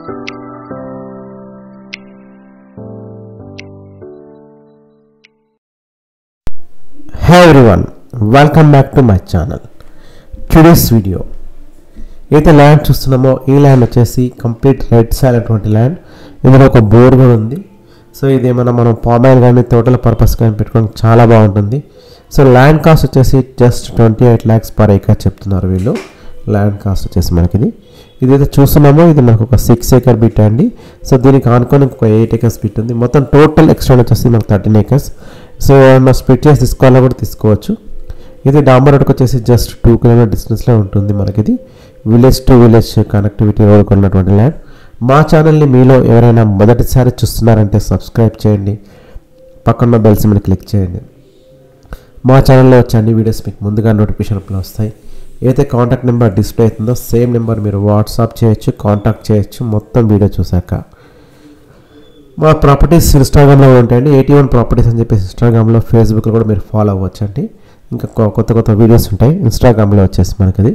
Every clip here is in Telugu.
hey everyone welcome back to my channel today's video అయితే ల్యాండ్ చూస్తున్నామో ఈ ల్యాండ్ వచ్చేసి కంప్లీట్ రెడ్ సైడ్ అటువంటి ల్యాండ్ ఇందులో ఒక బోర్ కూడా ఉంది సో ఇది ఏమైనా మనం పామాయిల్ కానీ తోటల పర్పస్ కానీ పెట్టుకోవడానికి చాలా బాగుంటుంది సో ల్యాండ్ కాస్ట్ వచ్చేసి just twenty eight lakhs per acre చెప్తున్నారు వీళ్ళు ల్యాండ్ కాస్ట్ వచ్చేసి మనకి ఇది ఇదైతే చూస్తున్నామో ఇది నాకు ఒక సిక్స్ ఏకర్ బిట్ అండి సో దీనికి ఆనుకొని ఒక ఎయిట్ ఏకర్స్ బిట్ ఉంది మొత్తం టోటల్ ఎక్స్టెండ్ వచ్చేసి మనకు థర్టీన్ ఏకర్స్ సో మనం స్ప్లిట్ చేసి తీసుకోవాలో కూడా తీసుకోవచ్చు ఇది డాంబర్ రోడ్కి వచ్చేసి జస్ట్ టూ కిలోమీటర్ డిస్టెన్స్లో ఉంటుంది మనకి ఇది విలేజ్ టు విలేజ్ కనెక్టివిటీ రోడ్కి ఉన్నటువంటి ల్యాండ్ మా ఛానల్ని మీలో ఎవరైనా మొదటిసారి చూస్తున్నారంటే సబ్స్క్రైబ్ చేయండి పక్కన బెల్స్ మీద క్లిక్ చేయండి మా ఛానల్లో వచ్చే అన్ని వీడియోస్ మీకు ముందుగా నోటిఫికేషన్లో వస్తాయి ఏదైతే కాంటాక్ట్ నెంబర్ డిస్ప్లే అవుతుందో సేమ్ నెంబర్ మీరు వాట్సాప్ చేయొచ్చు కాంటాక్ట్ చేయొచ్చు మొత్తం వీడియో చూసాక మా ప్రాపర్టీస్ ఇన్స్టాగ్రామ్లో ఉంటాయండి ఎయిటీ వన్ ప్రాపర్టీస్ అని చెప్పేసి ఇన్స్టాగ్రామ్లో ఫేస్బుక్లో కూడా మీరు ఫాలో అవ్వచ్చు అండి ఇంకా కొ- కొత్త కొత్త వీడియోస్ ఉంటాయి ఇన్స్టాగ్రామ్లో వచ్చేసి మనకిది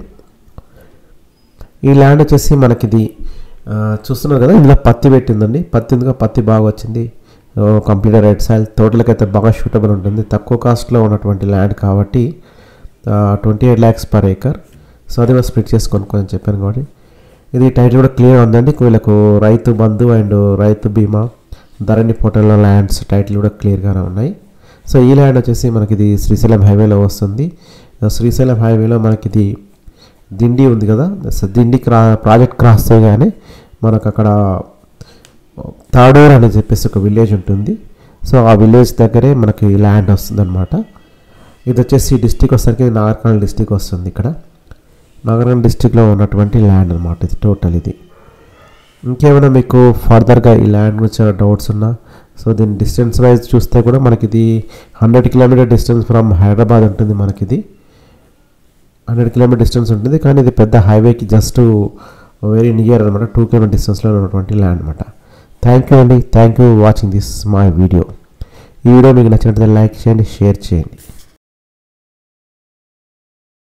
ఈ ల్యాండ్ వచ్చేసి మనకిది ఆ, చూస్తున్నారు కదా ఇందులో పత్తి పెట్టిందండి పత్తి ఉందిగా పత్తి బాగా వచ్చింది కంప్లీటర్ రైట్ సైడ్ తోటలకైతే బాగా షూటబుల్ ఉంటుంది తక్కువ కాస్ట్లో ఉన్నటువంటి ల్యాండ్ కాబట్టి twenty eight lakhs per acre so అది కూడా స్ప్లిట్ చేసి కొనుక్కొని చెప్పాను కాబట్టి ఇది టైటిల్ కూడా క్లియర్ ఉందండి వీళ్ళకు రైతు బంధు అండ్ రైతు బీమా ధరణి పోర్టల్లో ల్యాండ్స్ టైటిల్ కూడా క్లియర్గానే ఉన్నాయి సో ఈ ల్యాండ్ వచ్చేసి మనకి ఇది శ్రీశైలం హైవేలో వస్తుంది శ్రీశైలం హైవేలో మనకి ఇది దిండి ఉంది కదా సో దిండి క్రా ప్రాజెక్ట్ క్రాస్ చేయగానే మనకు అక్కడ తాడూరు అని చెప్పేసి ఒక విలేజ్ ఉంటుంది సో ఆ విలేజ్ దగ్గరే మనకి ల్యాండ్ వస్తుంది అనమాట ఇది వచ్చేసి డిస్టిక్ వచ్చేసరికి నాగర్కర్నూల్ డిస్టిక్ వస్తుంది ఇక్కడ నాగర్కర్నూల్ డిస్టిక్లో ఉన్నటువంటి ల్యాండ్ అనమాట ఇది టోటల్ ఇది ఇంకేమైనా మీకు ఫర్దర్గా ఈ ల్యాండ్ గురించి ఏమైనా డౌట్స్ ఉన్నా సో దీని డిస్టెన్స్ వైజ్ చూస్తే కూడా మనకి ఇది hundred kilometre distance from Hyderabad ఉంటుంది మనకి ఇది హండ్రెడ్ కిలోమీటర్ డిస్టెన్స్ ఉంటుంది కానీ ఇది పెద్ద హైవేకి జస్ట్ వెరీ నియర్ అనమాట టూ కిలోమీటర్ డిస్టెన్స్లో ఉన్నటువంటి ల్యాండ్ అనమాట థ్యాంక్ యూ అండి thank you watching this my video ఈ వీడియో మీకు నచ్చినట్లయితే లైక్ చేయండి షేర్ చేయండి